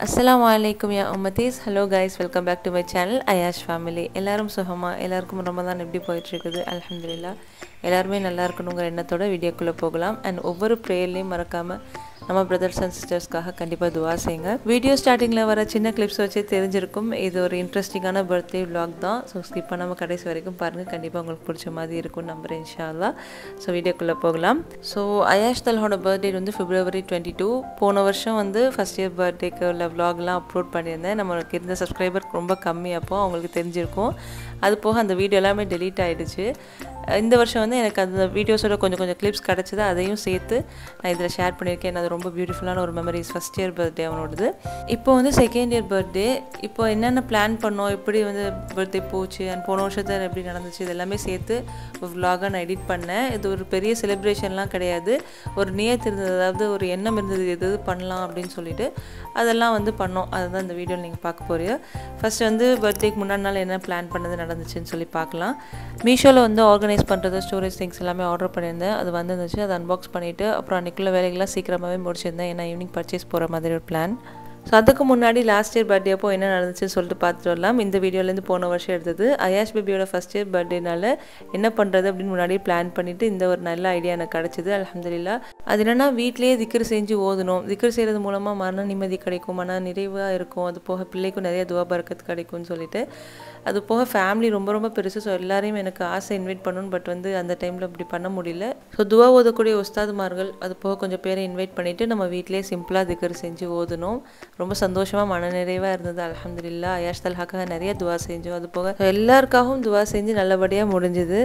அஸ்ஸலாமு அலைக்கும் யா உம்மதீஸ் hello guys welcome back to my channel Ayash family எல்லாரும் சுகமா எல்லாருக்கும் ரமதான் எப்படி போயிட்டுருக்குது அல்ஹம்துலில்லா எல்லாருமே நல்லா இருக்கணுங்கிற எண்ணத்தோட வீடியோக்குள்ளே போகலாம் அண்ட் ஒவ்வொரு ப்ரேயர்லையும் மறக்காமல் நம்ம பிரதர்ஸ் அண்ட் சிஸ்டர்ஸ்க்காக கண்டிப்பாக துவா செய்யுங்க வீடியோ ஸ்டார்டிங்கில் வர சின்ன கிளிப்ஸ் வச்சே தெரிஞ்சிருக்கும் இது ஒரு இன்ட்ரெஸ்டிங்கான பர்த்டே vlog தான் ஸோ ஸ்கிப் பண்ணாமல் கடைசி வரைக்கும் பாருங்கள் கண்டிப்பாக உங்களுக்கு பிடிச்ச மாதிரி இருக்கும் நம்புறேன் இன்ஷா அல்லா ஸோ வீடியோக்குள்ளே போகலாம் ஸோ அயாஷ் தல்ஹோட பர்த்டே வந்து பிப்ரவரி டுவெண்ட்டி டூ போன வருஷம் வந்து ஃபஸ்ட் இயர் பர்த்டேக்கு உள்ள vlogலாம் அப்லோட் பண்ணியிருந்தேன் நம்மளுக்கு இருந்த சப்ஸ்கிரைபர் ரொம்ப கம்மி அப்போ அவங்களுக்கு தெரிஞ்சிருக்கும் அது போக அந்த வீடியோ எல்லாமே டெலீட் ஆகிடுச்சு இந்த வருஷம் வந்து எனக்கு அந்த வீடியோஸோட கொஞ்சம் கொஞ்சம் கிளிப்ஸ் கிடச்சிது அதையும் சேர்த்து நான் இதில் ஷேர் பண்ணியிருக்கேன் அது ரொம்ப பியூட்டிஃபுல்லான ஒரு மெமரிஸ் ஃபஸ்ட் இயர் பர்த்டே அவனோடது இப்போ வந்து செகண்ட் இயர் பர்த்டே இப்போ என்னென்ன பிளான் பண்ணோம் எப்படி வந்து பர்த்டே போச்சு அண்ட் போன வருஷத்தில் எப்படி நடந்துச்சு இது எல்லாமே சேர்த்து ஒரு vlog-ஆ நான் எடிட் பண்ணேன் இது ஒரு பெரிய செலிப்ரேஷன்லாம் கிடையாது ஒரு நியத் இருந்தது அதாவது ஒரு எண்ணம் இருந்தது எது எது பண்ணலாம் அப்படின்னு சொல்லிட்டு அதெல்லாம் வந்து பண்ணோம் அதுதான் இந்த வீடியோவில் நீங்கள் பார்க்க போறீங்க ஃபர்ஸ்ட் வந்து பர்த்டேக்கு முன்னாடி நாள் என்ன பிளான் பண்ணது நடந்துச்சுன்னு சொல்லி பார்க்கலாம் மீஷோவில் வந்து ஆர்கனைஸ் பண்ணுறது ஸ்டோரேஜ் திங்ஸ் எல்லாமே ஆர்டர் பண்ணியிருந்தேன் அது வந்துருந்துச்சு அதை அன்பாக்ஸ் பண்ணிவிட்டு அப்புறம் அன்றைக்குள்ள வேலைகள்லாம் சீக்கிரமாகவே முடிச்சிருந்தேன் ஏன்னா ஈவினிங் பர்ச்சேஸ் போகிற மாதிரி ஒரு பிளான் ஸோ அதுக்கு முன்னாடி லாஸ்ட் இயர் பர்த்டே அப்போ என்ன நடந்துச்சுன்னு சொல்லிட்டு பார்த்துட்டு வரலாம் இந்த வீடியோலேருந்து போன வருஷம் எடுத்தது அயாஷ் பேபியோட ஃபஸ்ட் இயர் பர்த்டேனால என்ன பண்ணுறது அப்படின்னு முன்னாடியே பிளான் பண்ணிவிட்டு இந்த ஒரு நல்ல ஐடியா எனக்கு கிடச்சிது அலமதுல்லா அது என்னென்னா வீட்டிலேயே திக்கர் செஞ்சு ஓதணும் திக்கர் செய்கிறது மூலமாக மன நிம்மதி கிடைக்கும் மன நிறைவாக இருக்கும் அது போக பிள்ளைக்கும் நிறைய துவா பறக்கத்து கிடைக்கும்னு சொல்லிட்டு அது போக ஃபேமிலி ரொம்ப ரொம்ப பெருசு ஸோ எல்லாரையும் எனக்கு ஆசை இன்வைட் பண்ணணும் பட் வந்து அந்த டைமில் அப்படி பண்ண முடியல ஸோ துவா ஓதக்கூடிய உஸ்தாதுமார்கள் அது போக கொஞ்சம் பேரை இன்வைட் பண்ணிவிட்டு நம்ம வீட்டிலேயே சிம்பிளாக திக்கர் செஞ்சு ஓதணும் ரொம்ப சந்தோஷமாக மனநிறைவாக இருந்தது அலமதுல்லா அயாஷ் தல்ஹாக்காக நிறைய துவா செஞ்சோம் அது போக எல்லாருக்காகவும் துவா செஞ்சு நல்லபடியாக முடிஞ்சுது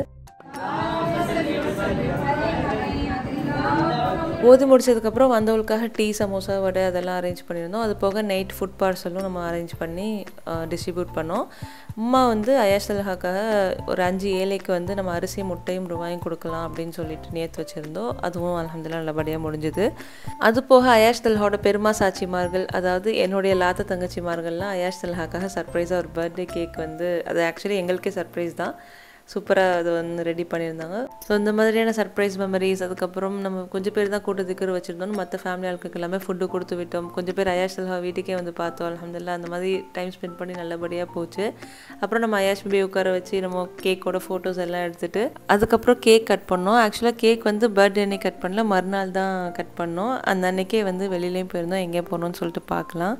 ஓதி முடிச்சதுக்கப்புறம் வந்தவங்களுக்காக டீ சமோசா வடை அதெல்லாம் அரேஞ்ச் பண்ணியிருந்தோம் அது போக நைட் ஃபுட் பார்சலும் நம்ம அரேஞ்ச் பண்ணி டிஸ்ட்ரிபியூட் பண்ணோம் அம்மா வந்து அயாஷ் தல்ஹாக்காக ஒரு அஞ்சு ஏழைக்கு வந்து நம்ம அரிசி முட்டையும் ரூபாயும் கொடுக்கலாம் அப்படின்னு சொல்லிட்டு நேற்று வச்சுருந்தோம் அதுவும் அலமதுல்லா நல்லபடியாக முடிஞ்சுது அது போக அயாஷ் தல்ஹாவோட பெருமா சாட்சிமார்கள் அதாவது என்னுடைய லாத்த தங்கச்சிமார்கள்லாம் அயாஷ் தல்ஹாக்காக சர்ப்ரைஸாக ஒரு பர்த்டே கேக் வந்து அது ஆக்சுவலி எங்களுக்கே சர்ப்ரைஸ் தான் சூப்பராக அது வந்து ரெடி பண்ணியிருந்தாங்க ஸோ இந்த மாதிரியான சர்ப்ரைஸ் மெமரிஸ் அதுக்கப்புறம் நம்ம கொஞ்சம் பேர் தான் கூட்டத்துக்கு வச்சுருந்தோம் மற்ற ஃபேமிலி ஆளுக்கு எல்லாமே ஃபுட்டு கொடுத்து விட்டோம் கொஞ்சம் பேர் அயாஷ் சல்ஹா வீட்டுக்கே வந்து பார்த்தோம் அலமதுல்லா அந்த மாதிரி டைம் ஸ்பெண்ட் பண்ணி நல்லபடியாக போச்சு அப்புறம் நம்ம அயாஷ் பேபி உட்கார வச்சு நம்ம கேக்கோட ஃபோட்டோஸ் எல்லாம் எடுத்துகிட்டு அதுக்கப்புறம் கேக் கட் பண்ணோம் ஆக்சுவலாக கேக் வந்து பர்த்டே அன்னைக்கு கட் பண்ணல மறுநாள் தான் கட் பண்ணோம் அந்த அன்னைக்கே வந்து வெளியிலையும் போயிருந்தோம் எங்கே போகணும்னு சொல்லிட்டு பார்க்கலாம்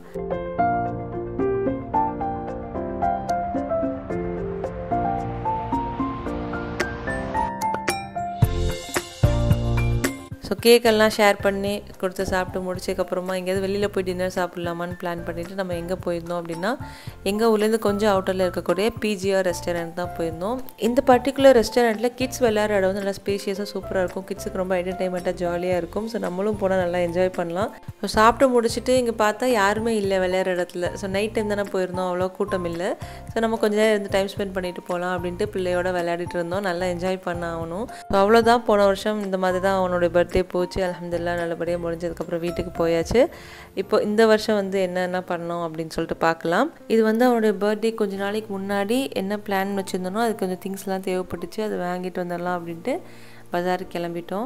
ஸோ கேக்கெல்லாம் ஷேர் பண்ணி கொடுத்து சாப்பிட்டு முடிச்சதுக்கப்புறமா எங்கேயாவது வெளியில் போய் டின்னர் சாப்பிட்லாமான்னு பிளான் பண்ணிவிட்டு நம்ம எங்கே போயிருந்தோம் அப்படின்னா எங்கள் ஊர்லேருந்து கொஞ்சம் அவுட்டரில் இருக்கக்கூடிய பிஜிஆர் ரெஸ்டாரண்ட் தான் போயிருந்தோம் இந்த பர்டிகுலர் ரெஸ்டாரண்ட்டில் கிட்ஸ் விளையாடுற இடம் வந்து நல்லா ஸ்பேஷியஸாக சூப்பராக இருக்கும் கிட்ஸுக்கு ரொம்ப என்டர்டைன்மெண்ட்டாக ஜாலியாக இருக்கும் ஸோ நம்மளும் போனால் நல்லா என்ஜாய் பண்ணலாம் ஸோ சாப்பிட்டு முடிச்சுட்டு இங்கே பார்த்தா யாருமே இல்லை விளையாடுற இடத்துல ஸோ நைட் டைம் தானே போயிருந்தோம் அவ்வளோ கூட்டம் இல்லை ஸோ நம்ம கொஞ்ச நேரம் இருந்து டைம் ஸ்பெண்ட் பண்ணிட்டு போகலாம் அப்படின்ட்டு பிள்ளையோட விளையாடிட்டு இருந்தோம் நல்லா என்ஜாய் பண்ண ஆகணும் ஸோ அவ்வளோதான் போன வருஷம் இந்த மாதிரி தான் அவனோட பர்த்டே போச்சு அலமதுல்லா நல்லபடியாக முடிஞ்சதுக்கப்புறம் வீட்டுக்கு போயாச்சு இப்போ இந்த வருஷம் வந்து என்னென்ன பண்ணோம் அப்படின்னு சொல்லிட்டு பார்க்கலாம் இது வந்து அவனுடைய பர்த்டே கொஞ்ச நாளைக்கு முன்னாடி என்ன பிளான் வச்சுருந்தோனோ அது கொஞ்சம் திங்ஸ்லாம் தேவைப்பட்டுச்சு அதை வாங்கிட்டு வந்துடலாம் அப்படின்ட்டு பஜாருக்கு கிளம்பிட்டோம்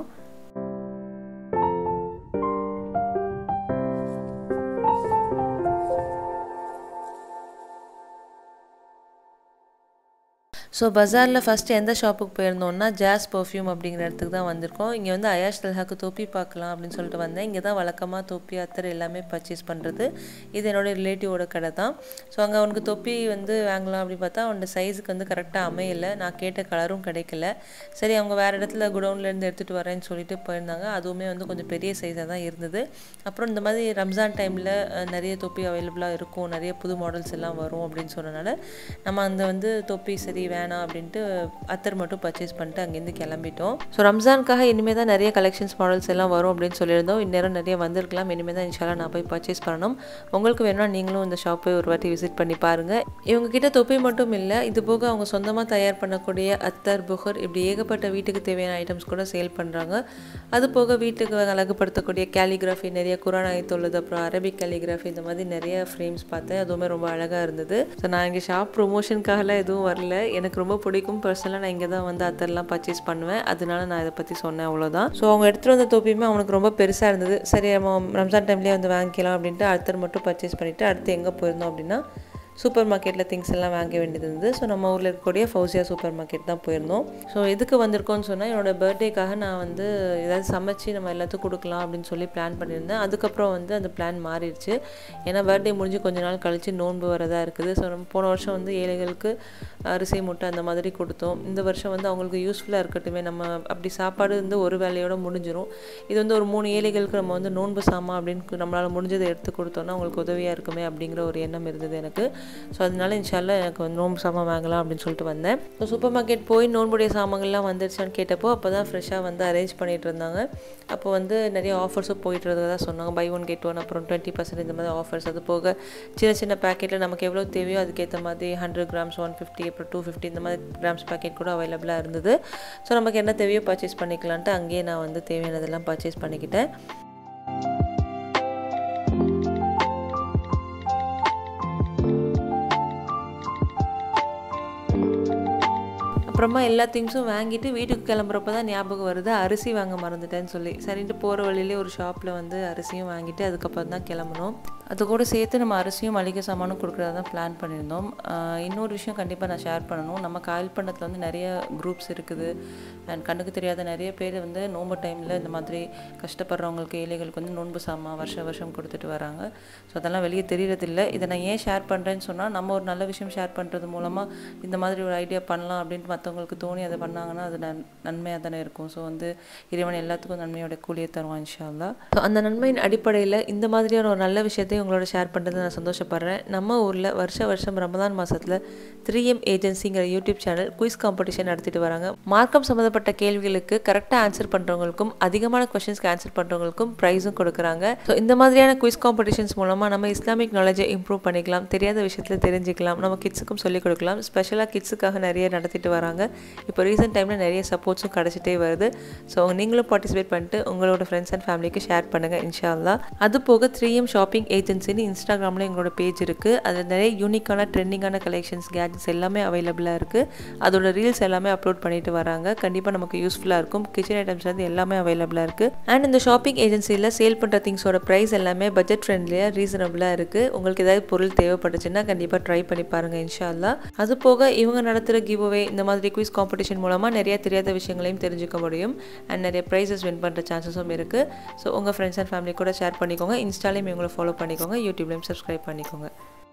ஸோ பஜாரில் ஃபஸ்ட்டு எந்த ஷாப்புக்கு போயிருந்தோம்னா ஜாஸ் பர்ஃப்யூம் அப்படிங்கிற இடத்துக்கு தான் வந்திருக்கோம் இங்கே வந்து அயாஷ் தல்ஹாக்கு தொப்பி பார்க்கலாம் அப்படின்னு சொல்லிட்டு வந்தேன் இங்கே தான் வழக்கமாக தொப்பி அத்தர் எல்லாமே பர்ச்சேஸ் பண்ணுறது இது என்னோட ரிலேட்டிவோட கடை தான் ஸோ அங்கே அவனுக்கு தொப்பி வந்து வாங்கலாம் அப்படின்னு பார்த்தா அவனோட சைஸுக்கு வந்து கரெக்டாக அமையலை நான் கேட்ட கலரும் கிடைக்கல சரி அவங்க வேறு இடத்துல குடவுன்லேருந்து எடுத்துகிட்டு வரேன்னு சொல்லிட்டு போயிருந்தாங்க அதுவுமே வந்து கொஞ்சம் பெரிய சைஸாக தான் இருந்தது அப்புறம் இந்த மாதிரி ரம்ஜான் டைமில் நிறைய தொப்பி அவைலபிளாக இருக்கும் நிறைய புது மாடல்ஸ் எல்லாம் வரும் அப்படின்னு சொன்னனால நம்ம அந்த வந்து தொப்பி சரி வேணாம் அப்படின்ட்டு அத்தர் மட்டும் பர்ச்சேஸ் பண்ணிட்டு அங்கேருந்து கிளம்பிட்டோம் ஸோ ரம்ஜானுக்காக இனிமேல் தான் நிறைய கலெக்ஷன்ஸ் மாடல்ஸ் எல்லாம் வரும் அப்படின்னு சொல்லியிருந்தோம் இந்நேரம் நிறைய வந்திருக்கலாம் இனிமேல் தான் இன்ஷாலா நான் போய் பர்ச்சேஸ் பண்ணணும் உங்களுக்கு வேணும்னா நீங்களும் இந்த ஷாப்பை ஒரு வாட்டி விசிட் பண்ணி பாருங்கள் இவங்க கிட்ட தொப்பி மட்டும் இல்லை இது போக அவங்க சொந்தமாக தயார் பண்ணக்கூடிய அத்தர் புகர் இப்படி ஏகப்பட்ட வீட்டுக்கு தேவையான ஐட்டம்ஸ் கூட சேல் பண்ணுறாங்க அது போக வீட்டுக்கு அழகுபடுத்தக்கூடிய கேலிகிராஃபி நிறைய குரான் ஆயத்துள்ளது அப்புறம் அரபிக் கேலிகிராஃபி இந்த மாதிரி நிறைய ஃப்ரேம்ஸ் பார்த்தேன் அதுவுமே ரொம்ப அழகாக இருந்தது ஸோ நான் இங்கே ஷாப் ப்ரொமோஷனுக்காகலாம் எதுவும் வரல எனக்கு எனக்கு ரொம்ப பிடிக்கும் பர்சனலாக நான் இங்கே தான் வந்து அத்தர்லாம் பர்ச்சேஸ் பண்ணுவேன் அதனால நான் இதை பற்றி சொன்னேன் அவ்வளோதான் ஸோ அவங்க எடுத்துகிட்டு வந்த தொப்பியுமே அவனுக்கு ரொம்ப பெருசாக இருந்தது சரி நம்ம ரம்ஜான் டைம்லேயே வந்து வாங்கிக்கலாம் அப்படின்ட்டு அத்தர் மட்டும் பர்ச்சேஸ் பண்ணிவிட்டு அடுத்து எங்கே போயிருந்தோம் அப்படின்னா சூப்பர் மார்க்கெட்டில் திங்ஸ் எல்லாம் வாங்க வேண்டியது இருந்தது ஸோ நம்ம ஊரில் இருக்கக்கூடிய ஃபௌசியா சூப்பர் மார்க்கெட் தான் போயிருந்தோம் ஸோ எதுக்கு வந்திருக்கோம்னு சொன்னால் என்னோட பர்த்டேக்காக நான் வந்து ஏதாவது சமைச்சு நம்ம எல்லாத்துக்கும் கொடுக்கலாம் அப்படின்னு சொல்லி பிளான் பண்ணியிருந்தேன் அதுக்கப்புறம் வந்து அந்த பிளான் மாறிடுச்சு ஏன்னா பர்த்டே முடிஞ்சு கொஞ்ச நாள் கழித்து நோன்பு வரதா இருக்குது ஸோ நம்ம போன வருஷம் வந்து ஏழைகளுக்கு அரிசி முட்டை அந்த மாதிரி கொடுத்தோம் இந்த வருஷம் வந்து அவங்களுக்கு யூஸ்ஃபுல்லாக இருக்கட்டுமே நம்ம அப்படி சாப்பாடு வந்து ஒரு வேலையோட முடிஞ்சிடும் இது வந்து ஒரு மூணு ஏழைகளுக்கு நம்ம வந்து நோன்பு சாமா அப்படின்னு நம்மளால் முடிஞ்சதை எடுத்து கொடுத்தோன்னா அவங்களுக்கு உதவியாக இருக்குமே அப்படிங்கிற ஒரு எண்ணம் இருந்தது எனக்கு ஸோ அதனால இன்ஷால்ல எனக்கு வந்து நோன்பு சாமான் வாங்கலாம் அப்படின்னு சொல்லிட்டு வந்தேன் ஸோ சூப்பர் மார்க்கெட் போய் நோன்புடைய சாமான்கள்லாம் வந்துருச்சான்னு கேட்டப்போ அப்போ தான் ஃப்ரெஷ்ஷாக வந்து அரேஞ்ச் பண்ணிட்டு இருந்தாங்க அப்போ வந்து நிறைய ஆஃபர்ஸும் போயிட்டு இருந்ததா சொன்னாங்க பை ஒன் கெட் ஒன் அப்புறம் டுவெண்ட்டி பர்சன்ட் இந்த மாதிரி ஆஃபர்ஸ் அது போக சின்ன சின்ன பேக்கெட்டில் நமக்கு எவ்வளோ தேவையோ அதுக்கேற்ற மாதிரி ஹண்ட்ரட் கிராம்ஸ் ஒன் ஃபிஃப்டி அப்புறம் டூ ஃபிஃப்டி இந்த மாதிரி கிராம்ஸ் பேக்கெட் கூட அவைலபிளாக இருந்தது ஸோ நமக்கு என்ன தேவையோ பர்ச்சேஸ் பண்ணிக்கலான்ட்டு அங்கேயே நான் வந்து தேவையானதெல்லாம் பர்ச்சேஸ் பண்ணிக்கிட்டேன் அப்புறமா எல்லா திங்ஸும் வாங்கிட்டு வீட்டுக்கு கிளம்புறப்ப தான் ஞாபகம் வருது அரிசி வாங்க மறந்துட்டேன்னு சொல்லி சரின்ட்டு போகிற வழியிலே ஒரு ஷாப்பில் வந்து அரிசியும் வாங்கிட்டு அதுக்கப்புறம் தான் கிளம்பணும் அது கூட சேர்த்து நம்ம அரிசியும் மளிகை சாமானும் கொடுக்குறதா தான் பிளான் பண்ணியிருந்தோம் இன்னொரு விஷயம் கண்டிப்பாக நான் ஷேர் பண்ணணும் நம்ம காயல் பண்ணத்தில் வந்து நிறைய குரூப்ஸ் இருக்குது அண்ட் கண்ணுக்கு தெரியாத நிறைய பேர் வந்து நோன்பு டைமில் இந்த மாதிரி கஷ்டப்படுறவங்களுக்கு ஏழைகளுக்கு வந்து நோன்பு சாமா வருஷம் வருஷம் கொடுத்துட்டு வராங்க ஸோ அதெல்லாம் வெளியே தெரியறதில்ல இதை நான் ஏன் ஷேர் பண்ணுறேன்னு சொன்னால் நம்ம ஒரு நல்ல விஷயம் ஷேர் பண்ணுறது மூலமாக இந்த மாதிரி ஒரு ஐடியா பண்ணலாம் அப்படின்ட்டு மற்றவங்களுக்கு தோணி அதை பண்ணாங்கன்னா அது நன் நன்மையாக தானே இருக்கும் ஸோ வந்து இறைவன் எல்லாத்துக்கும் நன்மையோட கூலியை தருவான் இன்ஷால்லா ஸோ அந்த நன்மையின் அடிப்படையில் இந்த மாதிரியான ஒரு நல்ல விஷயத்தை உங்களோட ஷேர் பண்ணுறது நான் சந்தோஷப்படுறேன் நம்ம ஊரில் வருஷ வருஷம் ரமதான் மாதத்தில் த்ரீ எம் ஏஜென்சிங்கிற யூடியூப் சேனல் குயிஸ் காம்படிஷன் நடத்திட்டு வராங்க மார்க்கம் சம்மந்தப்பட்ட கேள்விகளுக்கு கரெக்டாக ஆன்சர் பண்ணுறவங்களுக்கும் அதிகமான கொஷின்ஸ்க்கு ஆன்சர் பண்ணுறவங்களுக்கும் ப்ரைஸும் கொடுக்குறாங்க ஸோ இந்த மாதிரியான குயிஸ் காம்படிஷன்ஸ் மூலமாக நம்ம இஸ்லாமிக் நாலேஜை இம்ப்ரூவ் பண்ணிக்கலாம் தெரியாத விஷயத்தில் தெரிஞ்சுக்கலாம் நம்ம கிட்ஸுக்கும் சொல்லிக் கொடுக்கலாம் ஸ்பெஷலாக கிட்ஸுக்காக நிறைய நடத்திட்டு வராங்க இப்போ ரீசெண்ட் டைமில் நிறைய சப்போர்ட்ஸும் கிடச்சிட்டே வருது ஸோ நீங்களும் பார்ட்டிசிபேட் பண்ணிட்டு உங்களோட ஃப்ரெண்ட்ஸ் அண்ட் ஃபேமிலிக்கு ஷேர் பண்ணுங்கள் இன்ஷால்லா அது போக த்ரீ எம் ஷாப்பிங் ஏஜென்சின்னு இன்ஸ்டாகிராமில் எங்களோட பேஜ் இருக்குது அதில் நிறைய யூனிக்கான ட்ரெண்டிங்கான கலெக்ஷன்ஸ் கேட்ஜெட்ஸ் எல்லாமே அவைலபிளாக இருக்குது அதோட ரீல்ஸ் எல்லாமே அப்லோட் பண்ணிட்டு வராங்க கண்டிப்பாக நமக்கு யூஸ்ஃபுல்லாக இருக்கும் கிச்சன் ஐட்டம்ஸ் வந்து எல்லாமே அவைலபிளாக இருக்குது அண்ட் இந்த ஷாப்பிங் ஏஜென்சியில் சேல் பண்ணுற திங்ஸோட ப்ரைஸ் எல்லாமே பட்ஜெட் ஃப்ரெண்ட்லியாக ரீசனபிளாக இருக்குது உங்களுக்கு ஏதாவது பொருள் தேவைப்பட்டுச்சுன்னா கண்டிப்பாக ட்ரை பண்ணி பாருங்கள் இன்ஷால்லா அது போக இவங்க நடத்துகிற கிவ்அவே இந்த மாதிரி குவிஸ் காம்படிஷன் மூலமாக நிறைய தெரியாத விஷயங்களையும் தெரிஞ்சுக்க முடியும் அண்ட் நிறைய ப்ரைஸஸ் வின் பண்ணுற சான்சஸும் இருக்குது ஸோ உங்கள் ஃப்ரெண்ட்ஸ் அண்ட் ஃபேமிலி கூட ஷேர் பண்ணிக்கோங்க இன்ஸ்டாலையும் இவங்களை ஃபாலோ பண்ணிக்கோங்க யூடியூப்லையும் சப்ஸ்கிரைப் பண்ணிக்கோங்க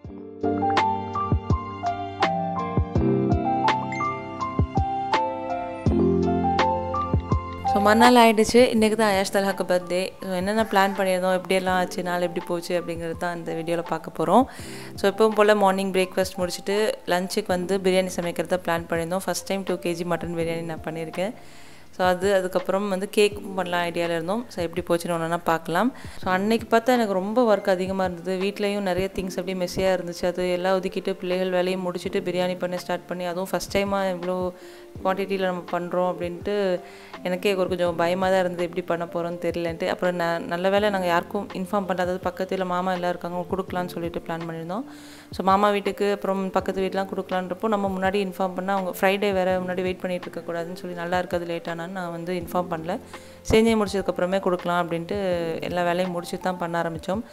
ஸோ மறுநாள் ஆகிடுச்சு இன்றைக்கி தான் அயாஷ் தல்ஹாக்கு பர்த்டே ஸோ என்னென்ன பிளான் பண்ணியிருந்தோம் எப்படியெல்லாம் ஆச்சு நாள் எப்படி போச்சு அப்படிங்கிறது தான் இந்த வீடியோவில் பார்க்க போகிறோம் ஸோ எப்பவும் போல் மார்னிங் பிரேக்ஃபாஸ்ட் முடிச்சுட்டு லஞ்சுக்கு வந்து பிரியாணி சமைக்கிறத பிளான் பண்ணியிருந்தோம் first time two KG mutton biryani நான் பண்ணியிருக்கேன் ஸோ அது அதுக்கப்புறம் வந்து கேக்கும் பண்ணலாம் ஐடியாவில் இருந்தோம் ஸோ எப்படி போச்சுன்னு ஒன்றா பார்க்கலாம் ஸோ அன்னைக்கு பார்த்தா எனக்கு ரொம்ப ஒர்க் அதிகமாக இருந்தது வீட்லேயும் நிறைய திங்ஸ் அப்படியே மெஸ்ஸியாக இருந்துச்சு அது எல்லாம் ஒதுக்கிட்டு பிள்ளைகள் வேலையும் முடிச்சுட்டு பிரியாணி பண்ண ஸ்டார்ட் பண்ணி அதுவும் ஃபஸ்ட் டைமாக இவ்வளோ குவான்டிட்டியில் நம்ம பண்ணுறோம் அப்படின்ட்டு எனக்கே ஒரு கொஞ்சம் பயமாக தான் இருந்தது எப்படி பண்ண போகிறோன்னு தெரியலன்ட்டு அப்புறம் ந நல்ல வேலை நாங்கள் யாருக்கும் இன்ஃபார்ம் பண்ணாதது பக்கத்தில் மாமா எல்லாம் இருக்காங்க கொடுக்கலான்னு சொல்லிட்டு பிளான் பண்ணியிருந்தோம் ஸோ மாமா வீட்டுக்கு அப்புறம் பக்கத்து வீட்டுலாம் கொடுக்கலான்றப்போ நம்ம முன்னாடி இன்ஃபார்ம் பண்ணால் அவங்க ஃப்ரைடே வேறு முன்னாடி வெயிட் பண்ணிகிட்டு இருக்கக்கூடாதுன்னு சொல்லி நல்லா இருக்காது லேட்டானான்னு நான் வந்து இன்ஃபார்ம் பண்ணல செஞ்சு முடிச்சதுக்கப்புறமே கொடுக்கலாம் அப்படின்ட்டு எல்லா வேலையும் முடிச்சு தான் பண்ண ஆரம்பித்தோம்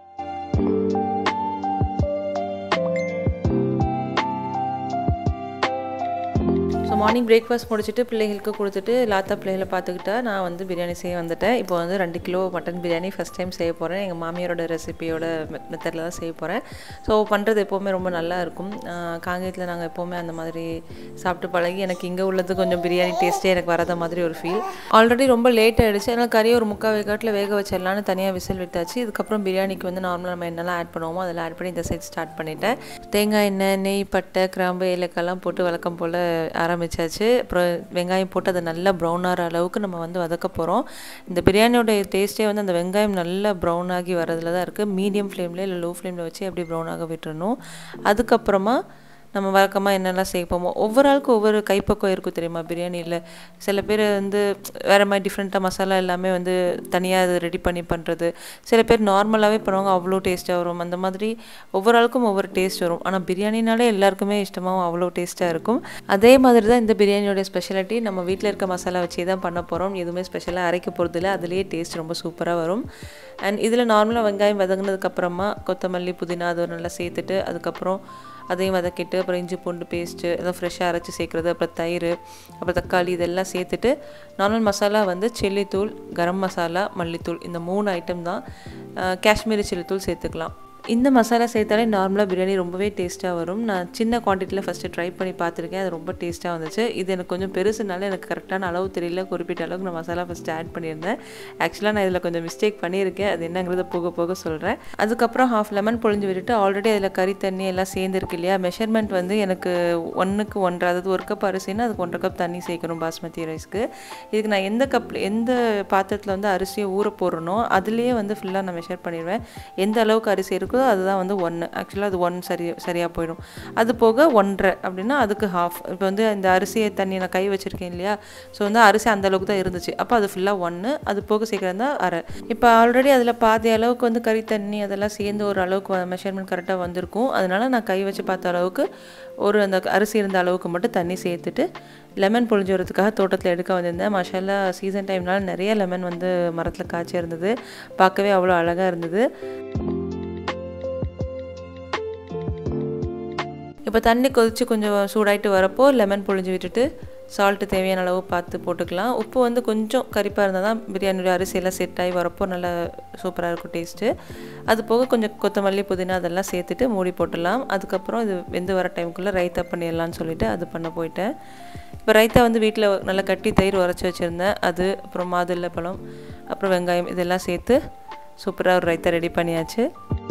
ஸோ மார்னிங் பிரேக்ஃபாஸ்ட் முடிச்சுட்டு பிள்ளைகளுக்கு கொடுத்துட்டு லாத்தா பிள்ளைகளை பார்த்துக்கிட்டா நான் வந்து பிரியாணி செய்ய வந்துட்டேன் இப்போ வந்து ரெண்டு kilo mutton biryani first time செய்ய போகிறேன் எங்கள் மாமியாரோட ரெசிபியோட மெத்தடில் தான் செய்ய போகிறேன் ஸோ பண்ணுறது எப்போவுமே ரொம்ப நல்லா இருக்கும் காங்கேயத்தில் நாங்கள் எப்போவுமே அந்த மாதிரி சாப்பிட்டு பழகி எனக்கு இங்கே உள்ளது கொஞ்சம் பிரியாணி டேஸ்ட்டே எனக்கு வராத மாதிரி ஒரு ஃபீல் ஆல்ரெடி ரொம்ப லேட் ஆகிடுச்சு அதனால் கறியை ஒரு முக்கால் வேக்காட்டில் வேக வச்சிடலான்னு தனியாக விசில் விட்டாச்சு இதுக்கப்புறம் பிரியாணிக்கு வந்து நார்மலாக நம்ம என்னெல்லாம் ஆட் பண்ணுவோமோ அதெல்லாம் ஆட் பண்ணி இந்த சைட் ஸ்டார்ட் பண்ணிட்டேன் தேங்காய் எண்ணெய் நெய் பட்டை கிராம்பு ஏலக்காய்லாம் போட்டு வழக்கம் போல் ஆரம்பித்தாச்சு அப்புறம் வெங்காயம் போட்டு அதை நல்லா ப்ரௌன் ஆகிற அளவுக்கு நம்ம வந்து வதக்க போகிறோம் இந்த பிரியாணியோட டேஸ்ட்டே வந்து அந்த வெங்காயம் நல்லா ப்ரௌன் ஆகி வரதுல தான் இருக்குது மீடியம் ஃப்ளேமில் இல்லை லோ ஃப்ளேமில் வச்சு அப்படி ப்ரௌன் ஆக விட்டுறணும் அதுக்கப்புறமா நம்ம வழக்கமாக என்னெல்லாம் சேர்ப்போமோ ஒவ்வொரு ஆளுக்கு ஒவ்வொரு கைப்பக்கம் இருக்கும் தெரியுமா பிரியாணியில் சில பேர் வந்து வேறு மாதிரி டிஃப்ரெண்ட்டாக மசாலா எல்லாமே வந்து தனியாக அது ரெடி பண்ணி பண்ணுறது சில பேர் நார்மலாகவே பண்ணுவாங்க அவ்வளோ டேஸ்ட்டாக வரும் அந்த மாதிரி ஒவ்வொரு ஆளுக்கும் ஒவ்வொரு டேஸ்ட் வரும் ஆனால் பிரியாணினாலே எல்லாருக்குமே இஷ்டமாகவும் அவ்வளோ டேஸ்ட்டாக இருக்கும் அதே மாதிரி தான் இந்த பிரியாணியோட ஸ்பெஷாலிட்டி நம்ம வீட்டில் இருக்க மசாலா வச்சு தான் பண்ண போகிறோம் எதுவுமே ஸ்பெஷலாக அரைக்க போகிறதில்ல அதுலேயே டேஸ்ட் ரொம்ப சூப்பராக வரும் அண்ட் இதில் நார்மலாக வெங்காயம் வதங்கினதுக்கப்புறமா கொத்தமல்லி புதினா அது நல்லா சேர்த்துட்டு அதுக்கப்புறம் அதையும் வதக்கிட்டு அப்புறம் இஞ்சி பூண்டு பேஸ்ட்டு எதாவது ஃப்ரெஷ்ஷாக அரைச்சி சேர்க்குறது அப்புறம் தயிர் அப்புறம் தக்காளி இதெல்லாம் சேர்த்துட்டு நார்மல் மசாலா வந்து சில்லித்தூள் கரம் மசாலா மல்லித்தூள் இந்த மூணு ஐட்டம் தான் காஷ்மீரி சில்லித்தூள் சேர்த்துக்கலாம் இந்த மசாலா சேர்த்தாலே நார்மலாக பிரியாணி ரொம்பவே டேஸ்ட்டாக வரும் நான் சின்ன குவான்டிட்டியில் ஃபஸ்ட்டு ட்ரை பண்ணி பார்த்துருக்கேன் அது ரொம்ப டேஸ்ட்டாக வந்துச்சு இது எனக்கு கொஞ்சம் பெருசுனால எனக்கு கரெக்டான அளவு தெரியல குறிப்பிட்ட அளவுக்கு நான் மசாலா ஃபஸ்ட்டு ஆட் பண்ணியிருந்தேன் ஆக்சுவலாக நான் இதில் கொஞ்சம் மிஸ்டேக் பண்ணியிருக்கேன் அது என்னங்கிறத போக போக சொல்கிறேன் அதுக்கப்புறம் ஹாஃப் லெமன் பொழிஞ்சு விட்டுட்டு ஆல்ரெடி அதில் கறி தண்ணி எல்லாம் சேர்ந்துருக்கு இல்லையா மெஷர்மெண்ட் வந்து எனக்கு ஒன்றுக்கு ஒன்றரை அதாவது ஒரு கப் அரிசினா அதுக்கு ஒன்றரை கப் தண்ணி சேர்க்கணும் பாஸ்மதி ரைஸ்க்கு இதுக்கு நான் எந்த கப்பில் எந்த பாத்திரத்தில் வந்து அரிசியை ஊற போடுறனோ அதுலேயே வந்து ஃபுல்லாக நான் மெஷர் பண்ணிடுவேன் எந்த அளவுக்கு அரிசி இருக்கோ இருக்குதோ அதுதான் வந்து ஒன்று ஆக்சுவலாக அது ஒன் சரி சரியாக போயிடும் அது போக ஒன்றரை அப்படின்னா அதுக்கு ஹாஃப் இப்போ வந்து இந்த அரிசியை தண்ணி நான் கை வச்சுருக்கேன் இல்லையா ஸோ வந்து அரிசி அந்த அளவுக்கு தான் இருந்துச்சு அப்போ அது ஃபுல்லாக ஒன்று அது போக சீக்கிரம் தான் அரை இப்போ ஆல்ரெடி அதில் பாதி அளவுக்கு வந்து கறி தண்ணி அதெல்லாம் சேர்ந்து ஒரு அளவுக்கு மெஷர்மெண்ட் கரெக்டாக வந்திருக்கும் அதனால நான் கை வச்சு பார்த்த அளவுக்கு ஒரு அந்த அரிசி இருந்த அளவுக்கு மட்டும் தண்ணி சேர்த்துட்டு லெமன் பொழிஞ்சு வரதுக்காக தோட்டத்தில் எடுக்க வந்திருந்தேன் மசாலா சீசன் டைம்னால நிறைய லெமன் வந்து மரத்தில் காய்ச்சி இருந்தது பார்க்கவே அவ்வளோ அழகாக இருந்தது இப்போ தண்ணி கொதித்து கொஞ்சம் சூடாயிட்டு வரப்போ லெமன் பொழிஞ்சு விட்டுட்டு சால்ட்டு தேவையான அளவு பார்த்து போட்டுக்கலாம் உப்பு வந்து கொஞ்சம் கரிப்பாக இருந்தால் தான் பிரியாணியோட அரிசியெல்லாம் செட் ஆகி வரப்போ நல்லா சூப்பராக இருக்கும் டேஸ்ட்டு அது போக கொஞ்சம் கொத்தமல்லி புதினா அதெல்லாம் சேர்த்துட்டு மூடி போட்டுடலாம் அதுக்கப்புறம் இது வெந்து வர டைமுக்குள்ளே ரைத்தா பண்ணிடலான்னு சொல்லிட்டு அது பண்ண போயிட்டேன் இப்போ ரைத்தா வந்து வீட்டில் நல்லா கட்டி தயிர் உரைச்சி வச்சுருந்தேன் அது அப்புறம் மாதுளை பழம் அப்புறம் வெங்காயம் இதெல்லாம் சேர்த்து சூப்பராக ஒரு ரைத்தா ரெடி பண்ணியாச்சு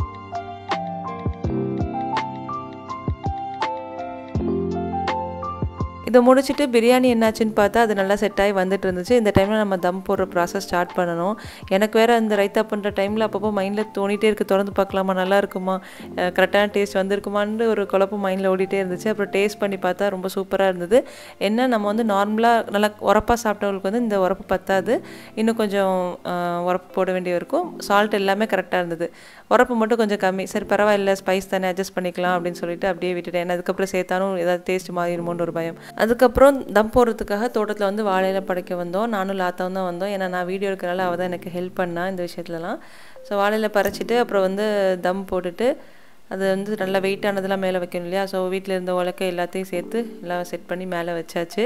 இதை முடிச்சுட்டு பிரியாணி என்னாச்சுன்னு பார்த்தா அது நல்லா செட் ஆகி வந்துட்டு இருந்துச்சு இந்த டைமில் நம்ம தம் போடுற ப்ராசஸ் ஸ்டார்ட் பண்ணணும் எனக்கு வேறு அந்த ரைத்தா பண்ணுற டைமில் அப்பப்போ மைண்டில் தோணிட்டே இருக்குது திறந்து பார்க்கலாமா நல்லா இருக்குமா கரெக்டான டேஸ்ட் வந்திருக்குமான்னு ஒரு குழப்பம் மைண்டில் ஓடிட்டே இருந்துச்சு அப்புறம் டேஸ்ட் பண்ணி பார்த்தா ரொம்ப சூப்பராக இருந்தது என்ன நம்ம வந்து நார்மலாக நல்லா உரப்பாக சாப்பிட்டவங்களுக்கு வந்து இந்த உரப்பு பத்தாது இன்னும் கொஞ்சம் உரப்பு போட வேண்டிய இருக்கும் சால்ட் எல்லாமே கரெக்டாக இருந்தது உரப்பு மட்டும் கொஞ்சம் கம்மி சரி பரவாயில்ல ஸ்பைஸ் தானே அட்ஜஸ்ட் பண்ணிக்கலாம் அப்படின்னு சொல்லிட்டு அப்படியே விட்டுட்டேன் ஏன்னா அதுக்கப்புறம் சேர்த்தாலும் ஏதாவது டேஸ்ட் மாறிடுமோன்னு ஒரு பயம் அதுக்கப்புறம் தம் போடுறதுக்காக தோட்டத்தில் வந்து வாழையில படைக்க வந்தோம் நானும் லாத்தாவும் தான் வந்தோம் ஏன்னா நான் வீடியோ எடுக்கிறனால அவள் தான் எனக்கு ஹெல்ப் பண்ணா இந்த விஷயத்துலலாம் ஸோ வாழையில பறிச்சிட்டு அப்புறம் வந்து தம் போட்டுட்டு அது வந்து நல்லா வெயிட்டானதெல்லாம் மேலே வைக்கணும் இல்லையா ஸோ வீட்டில் இருந்த உலக்கை எல்லாத்தையும் சேர்த்து எல்லாம் செட் பண்ணி மேலே வச்சாச்சு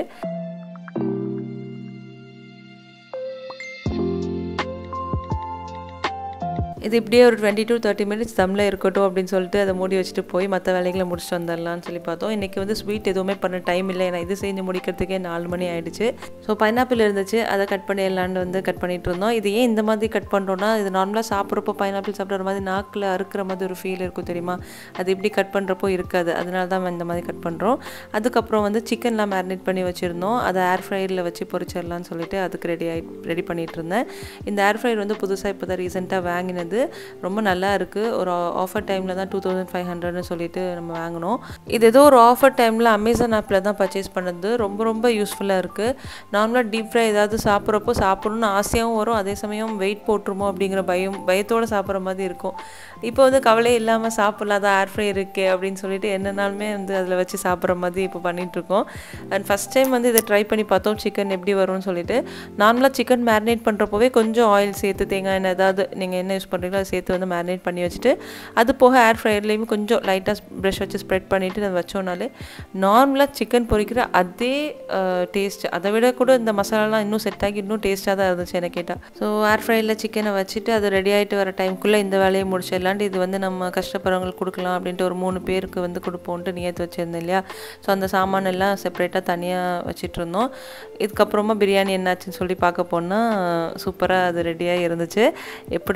இது இப்படியே ஒரு டுவெண்ட்டி டு தேர்ட்டி மினிட்ஸ் தம்மில் இருக்கட்டும் அப்படின்னு சொல்லிட்டு அதை மூடி வச்சுட்டு போய் மற்ற வேலைகளை முடிச்சுட்டு வந்துடலாம்னு சொல்லி பார்த்தோம் இன்றைக்கி வந்து ஸ்வீட் எதுவுமே பண்ண டைம் இல்லை ஏன்னா இது செஞ்சு முடிக்கிறதுக்கே நாலு மணி ஆயிடுச்சு ஸோ பைனாப்பிள் இருந்துச்சு அதை கட் பண்ணிடலான்னு வந்து கட் பண்ணிட்டு இருந்தோம் இது ஏன் இந்த மாதிரி கட் பண்ணுறோன்னா இது நார்மலாக சாப்பிட்றப்போ பைனாப்பிள் சாப்பிட்ற மாதிரி நாக்கில் அறுக்கிற மாதிரி ஒரு ஃபீல் இருக்கும் தெரியுமா அது இப்படி கட் பண்ணுறப்போ இருக்காது அதனால தான் இந்த மாதிரி கட் பண்ணுறோம் அதுக்கப்புறம் வந்து சிக்கன்லாம் மேரினேட் பண்ணி வச்சுருந்தோம் அதை ஏர் ஃப்ரையரில் வச்சு பொரிச்சிடலாம்னு சொல்லிட்டு அதுக்கு ரெடி ஆகி ரெடி பண்ணிகிட்டு இருந்தேன் இந்த ஏர் ஃப்ரையர் வந்து புதுசாக இப்போ தான் ரீசெண்டாக வாங்கினது ரொம்ப நல்லா இருக்குது ஒரு ஆஃபர் டைமில் தான் டூ தௌசண்ட் ஃபைவ் ஹண்ட்ரட்னு சொல்லிட்டு நம்ம வாங்கினோம் இது ஏதோ ஒரு ஆஃபர் டைமில் அமேசான் ஆப்பில் தான் பர்ச்சேஸ் பண்ணது ரொம்ப ரொம்ப யூஸ்ஃபுல்லாக இருக்குது நார்மலாக டீப் ஃப்ரை ஏதாவது சாப்பிட்றப்போ சாப்பிடணும்னு ஆசையாகவும் வரும் அதே சமயம் வெயிட் போட்டுருமோ அப்படிங்கிற பயம் பயத்தோடு சாப்பிட்ற மாதிரி இருக்கும் இப்போ வந்து கவலை இல்லாமல் சாப்பிட்லாம் தான் ஏர் ஃப்ரை இருக்கே அப்படின்னு சொல்லிட்டு என்னனாலுமே வந்து அதில் வச்சு சாப்பிட்ற மாதிரி இப்போ பண்ணிகிட்ருக்கோம் அண்ட் ஃபஸ்ட் டைம் வந்து இதை ட்ரை பண்ணி பார்த்தோம் சிக்கன் எப்படி வரும்னு சொல்லிட்டு நார்மலாக சிக்கன் மேரினேட் பண்ணுறப்போவே கொஞ்சம் ஆயில் சேர்த்து தேங்காய் எண்ணெய் ஏதாவது நீங்கள் என்ன யூஸ் பண்ணுறீங்களோ அதை சேர்த்து வந்து மேரினேட் பண்ணி வச்சுட்டு அது போக ஏர் ஃப்ரையர்லேயுமே கொஞ்சம் லைட்டாக ப்ரஷ் வச்சு ஸ்ப்ரெட் பண்ணிவிட்டு அதை வச்சோனாலே நார்மலாக சிக்கன் பொரிக்கிற அதே டேஸ்ட் அதை விட கூட இந்த மசாலாலாம் இன்னும் செட் ஆகி இன்னும் டேஸ்ட்டாக தான் இருந்துச்சு என்ன கேட்டால் ஸோ ஏர் ஃப்ரையில் சிக்கனை வச்சுட்டு அது ரெடி ஆகிட்டு வர டைமுக்குள்ளே இந்த வேலையை முடிச்சிடலான்ட்டு இது வந்து நம்ம கஷ்டப்படுறவங்களுக்கு கொடுக்கலாம் அப்படின்ட்டு ஒரு மூணு பேருக்கு வந்து கொடுப்போன்ட்டு நியத்து வச்சுருந்தேன் இல்லையா ஸோ அந்த சாமான் எல்லாம் செப்பரேட்டாக தனியாக வச்சுட்டு இருந்தோம் இதுக்கப்புறமா பிரியாணி என்னாச்சுன்னு சொல்லி பார்க்க போனால் சூப்பராக அது ரெடியாக இருந்துச்சு எப்படிடா டேஸ்ட்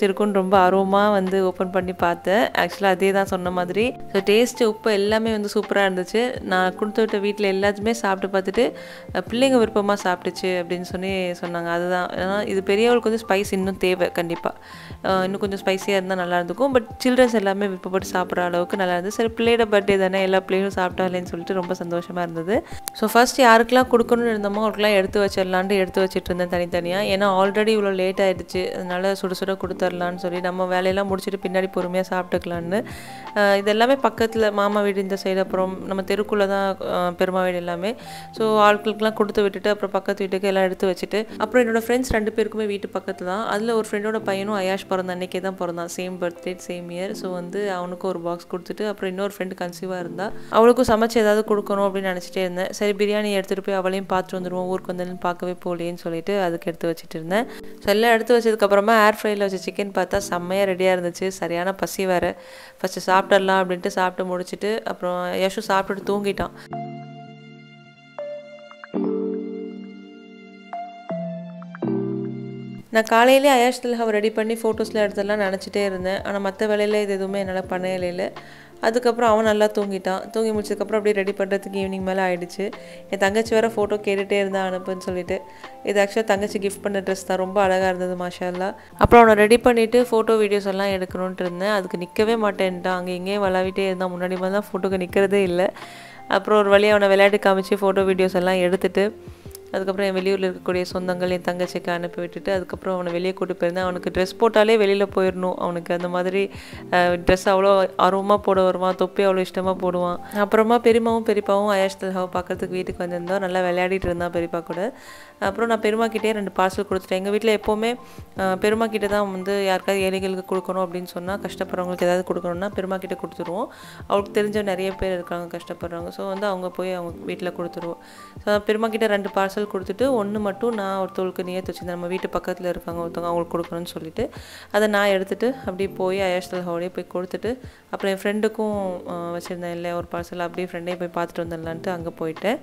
இருக்கும்னு ரொம்ப ஆர்வமாக வந்து ஓப்பன் பண்ணி பார்த்தேன் ஆக்சுவலாக அதே தான் சொன்ன மாதிரி ஸோ டேஸ்ட்டு உப்பு எல்லாமே வந்து சூப்பராக இருந்துச்சு நான் கொடுத்து விட்ட வீட்டில் எல்லாத்துமே சாப்பிட்டு பார்த்துட்டு அஹ், பிள்ளைங்க விருப்பமாக சாப்பிட்டுச்சு அப்படின்னு சொல்லி சொன்னாங்க அதுதான் ஏன்னா இது பெரியவங்களுக்கு வந்து ஸ்பைஸ் இன்னும் தேவை கண்டிப்பாக இன்னும் கொஞ்சம் ஸ்பைஸியாக இருந்தால் நல்லா இருந்திருக்கும் பட் சில்ட்ரன்ஸ் எல்லாமே விருப்பப்பட்டு சாப்பிட்ற அளவுக்கு நல்லா இருந்தது சரி பிள்ளையோட பர்த்டே தானே எல்லா பிள்ளைகளும் சாப்பிட்டாலேன்னு சொல்லிட்டு ரொம்ப சந்தோஷமாக இருந்தது ஸோ ஃபர்ஸ்ட் யாருக்கெல்லாம் கொடுக்கணும்னு இருந்தோமோ அவருக்கெல்லாம் எடுத்து வச்சிடலான்ட்டு எடுத்து வச்சிட்டு இருந்தேன் தனித்தனியாக ஏன்னா ஆல்ரெடி இவ்வளோ லேட் ஆயிடுச்சு அதனால சுட சுட கொடுத்துர்லான்னு சொல்லி நம்ம வேலையெல்லாம் முடிச்சுட்டு பின்னாடி பொறுமையாக சாப்பிட்டுக்கலான்னு அஹ் இது எல்லாமே பக்கத்தில் மாமா வீடு இந்த சைடு அப்புறம் நம்ம தெருக்குள்ளே தான் அஹ், பெருமா வீடு எல்லாமே ஸோ ஆட்களுக்கெல்லாம் கொடுத்து விட்டுட்டு அப்புறம் பக்கத்து வீட்டுக்கு எல்லாம் எடுத்து வச்சுட்டு அப்புறம் என்னோட ஃப்ரெண்ட்ஸ் ரெண்டு பேருக்குமே வீட்டு பக்கத்தில் தான் அதில் ஒரு ஃப்ரெண்டோட பையனும் அயாஷ் பிறந்த அன்னைக்கே தான் பிறந்தான் same birthday same year so வந்து அவனுக்கும் ஒரு பாக்ஸ் கொடுத்துட்டு அப்புறம் இன்னொரு ஃப்ரெண்டு கன்சீவாக இருந்தா அவளுக்கும் சமைச்சு ஏதாவது கொடுக்கணும் அப்படின்னு நினச்சிட்டே இருந்தேன் சரி பிரியாணி எடுத்துகிட்டு போய் அவளையும் பார்த்துட்டு வந்துடுவோம் ஊருக்கு வந்தேன்னு பார்க்கவே போகலேன்னு சொல்லிட்டு அதுக்கு எடுத்து வச்சுட்டு இருந்தேன் ஸோ எல்லாம் எடுத்து வச்சதுக்கப்புறமா ஏர் ஃப்ரையில் வச்ச சிக்கன் பார்த்தா செம்மையாக ரெடியாக இருந்துச்சு சரியான பசி வேறு ஃபஸ்ட்டு சாப்பிட்டுடலாம் அப்படின்ட்டு சாப்பிட்டு முடிச்சுட்டு அப்புறம் யஷு சாப்பிட்டுட்டு தூங்கிட்டான் நான் காலையிலே அயாஷ் தில்ஹாவை ரெடி பண்ணி ஃபோட்டோஸ்லாம் எடுத்துடலாம் நினச்சிட்டே இருந்தேன் ஆனால் மற்ற வேலையில் இது எதுவுமே என்னால் பண்ண இல்லை அதுக்கப்புறம் அவன் நல்லா தூங்கிட்டான் தூங்கி முடிச்சதுக்கப்புறம் அப்படியே ரெடி பண்ணுறதுக்கு ஈவினிங் மேலே ஆயிடுச்சு என் தங்கச்சி வேறு ஃபோட்டோ கேட்டுகிட்டே இருந்தா அனுப்புன்னு சொல்லிட்டு இது ஆக்சுவலாக தங்கச்சி கிஃப்ட் பண்ண ட்ரெஸ் தான் ரொம்ப அழகாக இருந்தது மாஷால்லா அப்புறம் அவனை ரெடி பண்ணிவிட்டு ஃபோட்டோ வீடியோஸ் எல்லாம் எடுக்கணுன்ட்டு இருந்தேன் அதுக்கு நிற்கவே மாட்டேன்ட்டான் அங்கே இங்கேயே விளாவிட்டே இருந்தான் முன்னாடி மாதிரி தான் ஃபோட்டோக்கு நிற்கிறதே இல்லை அப்புறம் ஒரு வழியாக அவனை விளையாட்டு காமிச்சு ஃபோட்டோ வீடியோஸ் எல்லாம் எடுத்துட்டு அதுக்கப்புறம் என் வெளியூரில் இருக்கக்கூடிய சொந்தங்கள் என் தங்கச்சிக்கு அனுப்பி விட்டுட்டு அதுக்கப்புறம் அவனை வெளியே கூட்டு போயிருந்தேன் அவனுக்கு ட்ரெஸ் போட்டாலே வெளியில் போயிடணும் அவனுக்கு அந்த மாதிரி ட்ரெஸ் அவ்வளோ ஆர்வமாக போட வருவான் தொப்பி அவ்வளோ இஷ்டமாக போடுவான் அப்புறமா பெரியமாவும் பெரியப்பாவும் அயாஷ் தல்ஹாவை பார்க்கறதுக்கு வீட்டுக்கு வந்திருந்தோம் நல்லா விளையாடிட்டு இருந்தான் பெரியப்பா கூட அப்புறம் நான் பெருமா கிட்டே ரெண்டு பார்சல் கொடுத்துட்டேன் எங்கள் வீட்டில் எப்போவுமே அஹ், பெருமா கிட்ட தான் வந்து யாருக்காவது ஏழைகளுக்கு கொடுக்கணும் அப்படின்னு சொன்னால் கஷ்டப்படுறவங்களுக்கு ஏதாவது கொடுக்கணும்னா பெருமா கிட்ட கொடுத்துருவோம் அவளுக்கு தெரிஞ்ச நிறைய பேர் இருக்காங்க கஷ்டப்படுறவங்க ஸோ வந்து அவங்க போய் அவங்க வீட்டில் கொடுத்துருவோம் ஸோ பெருமா கிட்ட ரெண்டு பார்சல் கொடுத்துட்டு ஒன்று மட்டும் நான் ஒருத்தவங்களுக்கு நியத்து வச்சிருந்தேன் நம்ம வீட்டு பக்கத்தில் இருக்காங்க ஒருத்தவங்க அவங்களுக்கு கொடுக்கணும்னு சொல்லிட்டு அதை நான் எடுத்துட்டு அப்படியே போய் அயாஷ் தல்ஹாவோடய போய் கொடுத்துட்டு அப்புறம் என் ஃப்ரெண்டுக்கும் வச்சுருந்தேன் இல்லையா ஒரு பார்சல் அப்படியே ஃப்ரெண்டே போய் பார்த்துட்டு வந்துடலான்ட்டு அங்கே போயிட்டேன்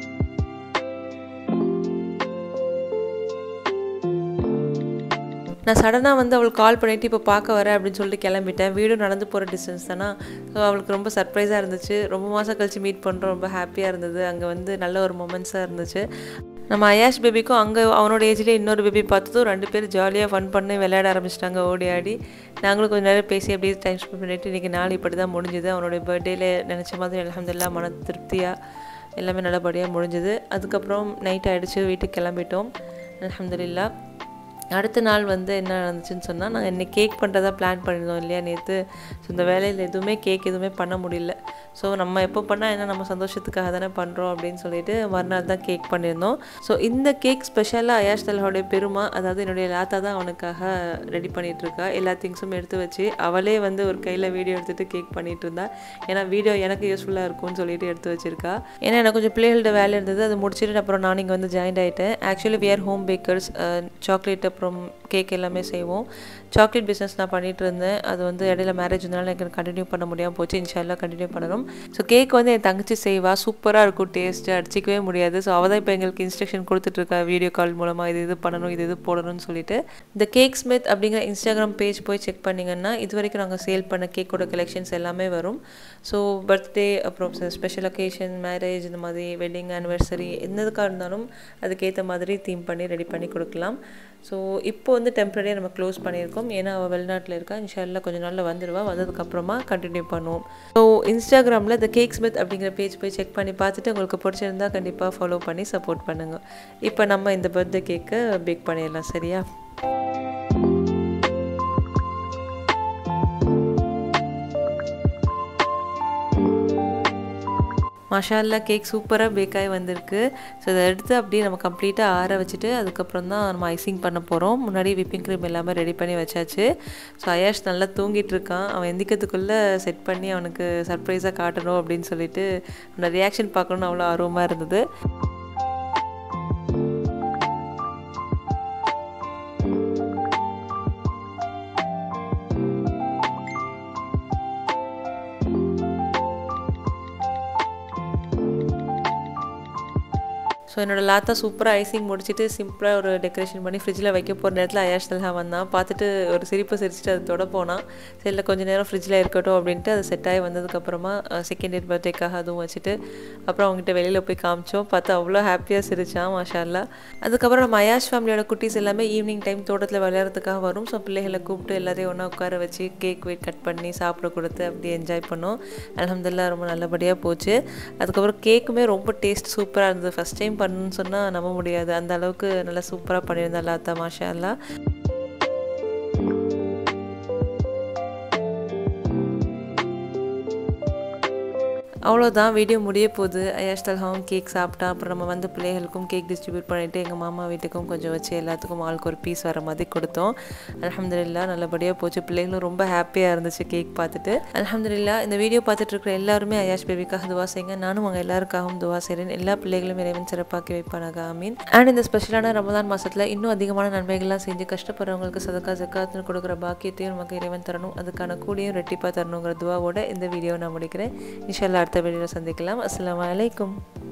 நான் சடனாக வந்து அவளுக்கு கால் பண்ணிவிட்டு இப்போ பார்க்க வரேன் அப்படின்னு சொல்லிட்டு கிளம்பிட்டேன் வீடும் நடந்து போகிற டிஸ்டன்ஸ் தானே ஸோ அவளுக்கு ரொம்ப சர்ப்ரைஸாக இருந்துச்சு ரொம்ப மாதம் கழிச்சு மீட் பண்ணுறோம் ரொம்ப ஹாப்பியாக இருந்தது அங்கே வந்து நல்ல ஒரு மொமெண்ட்ஸாக இருந்துச்சு நம்ம அயாஷ் பேபிக்கும் அங்கே அவனோட ஏஜ்லேயே இன்னொரு பேபி பார்த்ததும் ரெண்டு பேரும் ஜாலியாக ஃபன் பண்ணி விளையாட ஆரம்பிச்சிட்டாங்க ஓடி ஆடி நாங்களும் கொஞ்சம் நேரம் பேசி அப்படியே டைம் ஸ்பெண்ட் பண்ணிட்டு இன்றைக்கி நாள் இப்படி தான் முடிஞ்சுது அவனுடைய பர்த்டேல நினச்ச மாதிரி அலமதுல்லா மன திருப்தியாக எல்லாமே நல்லபடியாக முடிஞ்சுது அதுக்கப்புறம் நைட் ஆகிடுச்சு வீட்டுக்கு கிளம்பிட்டோம் அலமதுல்லா அடுத்த நாள் வந்து என்ன நடந்துச்சுன்னு சொன்னால் நாங்கள் இன்னைக்கு கேக் பண்ணுறதா பிளான் பண்ணியிருந்தோம் இல்லையா நேற்று ஸோ இந்த வேலையில் எதுவுமே கேக் எதுவுமே பண்ண முடியல ஸோ நம்ம எப்போ பண்ணால் என்ன நம்ம சந்தோஷத்துக்காக தானே பண்ணுறோம் அப்படின்னு சொல்லிட்டு மறுநாள் தான் கேக் பண்ணியிருந்தோம் ஸோ இந்த கேக் ஸ்பெஷலாக அயாஷ் தல்ஹாவுடைய பெருமா அதாவது என்னுடைய லாத்தா தான் அவனுக்காக ரெடி பண்ணிட்டு இருக்கா எல்லா திங்ஸும் எடுத்து வச்சு அவளே வந்து ஒரு கையில் வீடியோ எடுத்துகிட்டு கேக் பண்ணிட்டு இருந்தா ஏன்னா வீடியோ எனக்கு யூஸ்ஃபுல்லாக இருக்கும்னு சொல்லிட்டு எடுத்து வச்சிருக்கா ஏன்னா எனக்கு கொஞ்சம் பிள்ளைகள்ட்ட வேலை இருந்தது அதை முடிச்சுட்டு அப்புறம் நான் இங்கே வந்து ஜாயின் ஆகிட்டேன் actually we are home bakers chocolate அப்புறம் கேக் எல்லாமே செய்வோம் சாக்லேட் பிஸ்னஸ் நான் பண்ணிட்டு இருந்தேன் அது வந்து இடையில மேரேஜ்னால எனக்கு கண்டினியூ பண்ண முடியாமல் போச்சு இன்ஷால்லா கண்டினியூ பண்ணணும் ஸோ கேக் வந்து என் தங்கச்சி செய்வா சூப்பராக இருக்கும் டேஸ்ட்டு அடிச்சிக்கவே முடியாது ஸோ அவள் தான் இப்போ எங்களுக்கு இன்ஸ்ட்ரக்ஷன் கொடுத்துட்ருக்கா வீடியோ கால் மூலமாக இது இது பண்ணணும் இது இது போடணும்னு சொல்லிட்டு இந்த கேக் ஸ்மித் அப்படிங்கிற இன்ஸ்டாகிராம் பேஜ் போய் செக் பண்ணிங்கன்னா இது வரைக்கும் நாங்கள் சேல் பண்ண கேக்கோட கலெக்ஷன்ஸ் எல்லாமே வரும் ஸோ பர்த்டே அப்புறம் ஸ்பெஷல் ஒகேஷன் மேரேஜ் இந்த மாதிரி வெட்டிங் ஆனிவர்சரி எந்ததுக்காக இருந்தாலும் அதுக்கேற்ற மாதிரி தீம் பண்ணி ரெடி பண்ணி கொடுக்கலாம் ஸோ இப்போ வந்து டெம்பரரியாக நம்ம க்ளோஸ் பண்ணியிருக்கோம் ஏன்னா அவள் வெளிநாட்டில் இருக்கா இன்ஷால்லா கொஞ்சம் நாளில் வந்துடுவா வந்ததுக்கப்புறமா கண்டினியூ பண்ணுவோம் ஸோ இன்ஸ்டாகிராமில் இந்த கேக் ஸ்மித் அப்படிங்கிற பேஜ் போய் செக் பண்ணி பார்த்துட்டு உங்களுக்கு பிடிச்சிருந்தா கண்டிப்பாக ஃபாலோ பண்ணி சப்போர்ட் பண்ணுங்கள் இப்போ நம்ம இந்த பர்த்டே கேக்கை பேக் பண்ணிடலாம் சரியா மஷாலா கேக் சூப்பராக பேக்காகி வந்திருக்கு ஸோ இதை எடுத்து அப்படியே நம்ம கம்ப்ளீட்டாக ஆற வச்சுட்டு அதுக்கப்புறம் தான் நம்ம ஐசிங் பண்ண போகிறோம் முன்னாடி விப்பிங் க்ரீம் எல்லாமே ரெடி பண்ணி வச்சாச்சு ஸோ அயாஷ் நல்லா தூங்கிட்டு இருக்கான் அவன் எந்திக்கிறதுக்குள்ளே செட் பண்ணி அவனுக்கு சர்ப்ரைஸாக காட்டணும் அப்படின்னு சொல்லிட்டு அவனோட ரியாக்ஷன் பார்க்கணுன்னு அவ்வளோ ஆர்வமாக இருந்தது ஸோ என்னோட லாத்தா சூப்பராக ஐசிங் முடிச்சுட்டு சிம்பிளாக ஒரு டெக்கரேஷன் பண்ணி ஃப்ரிட்ஜில் வைக்க போகிற நேரத்தில் அயாஷ் தல்ஹா வந்தான் பார்த்துட்டு ஒரு சிரிப்பு சிரிச்சுட்டு அது தொட போனான் சரி இல்லை கொஞ்சம் நேரம் ஃப்ரிட்ஜில் இருக்கட்டும் அப்படின்ட்டு அது செட் ஆகி வந்ததுக்கப்புறமா செகண்ட் இயர் பர்த்டேக்காக அதுவும் வச்சுட்டு அப்புறம் அவங்ககிட்ட வெளியில் போய் காமிச்சோம் பார்த்து அவ்வளோ ஹாப்பியாக சிரிச்சான் மாஷால்லா அதுக்கப்புறம் நம்ம அயாஷ் ஃபேமிலியோட குட்டீஸ் எல்லாமே ஈவினிங் டைம் தோட்டத்தில் விளையாடுறதுக்காக வரும் ஸோ பிள்ளைகளை கூப்பிட்டு எல்லாத்தையும் ஒன்றா உட்கார வச்சு கேக் வெயிட் கட் பண்ணி சாப்பிட கொடுத்து அப்படி என்ஜாய் பண்ணோம் அலமதுல்லா ரொம்ப நல்லபடியாக போச்சு அதுக்கப்புறம் கேக்குமே ரொம்ப டேஸ்ட் சூப்பராக இருந்தது ஃபஸ்ட் டைம் பண்ணணும்னு சொன்னால் நம்ப முடியாது அந்த அளவுக்கு நல்லா சூப்பராக பண்ணியிருந்தா லாத்தா மாஷா அல்லா அவ்வளோதான் வீடியோ முடிய போகுது அயாஷ் தல்ஹாவும் கேக் சாப்பிட்டா அப்புறம் நம்ம வந்து பிள்ளைகளுக்கும் கேக் டிஸ்ட்ரிபியூட் பண்ணிவிட்டு எங்கள் மாமா வீட்டுக்கும் கொஞ்சம் வச்சு எல்லாத்துக்கும் ஆளுக்கு ஒரு பீஸ் வர மாதிரி கொடுத்தோம் அலமதுல்லா நல்லபடியாக போச்சு பிள்ளைகளும் ரொம்ப ஹாப்பியாக இருந்துச்சு கேக் பார்த்துட்டு அலமதுல்லா இந்த வீடியோ பார்த்துட்டு இருக்கிற எல்லாருமே அயாஷ் பேபிக்காக துவா செய்யுங்க நானும் அவங்க எல்லாருக்காகவும் துவா செய்கிறேன் எல்லா பிள்ளைகளும் இறைவன் சிறப்பாக்கி வைப்பானாக ஆமீன் அண்ட் இந்த ஸ்பெஷலான ரமதான் மாதத்தில் இன்னும் அதிகமான நன்மைகள்லாம் செஞ்சு கஷ்டப்படுறவங்களுக்கு சதக்கா ஜக்காத்துன்னு கொடுக்குற பாக்கியத்தையும் நமக்கு இறைவன் தரணும் அதுக்கான கூலியும் ரெட்டிப்பாக தரணுங்கிற துவாவோட இந்த வீடியோ நான் முடிக்கிறேன் இன்ஷால்லா அடுத்த வீடியோவில் சந்திக்கலாம் அஸ்லாம் வலைக்கும்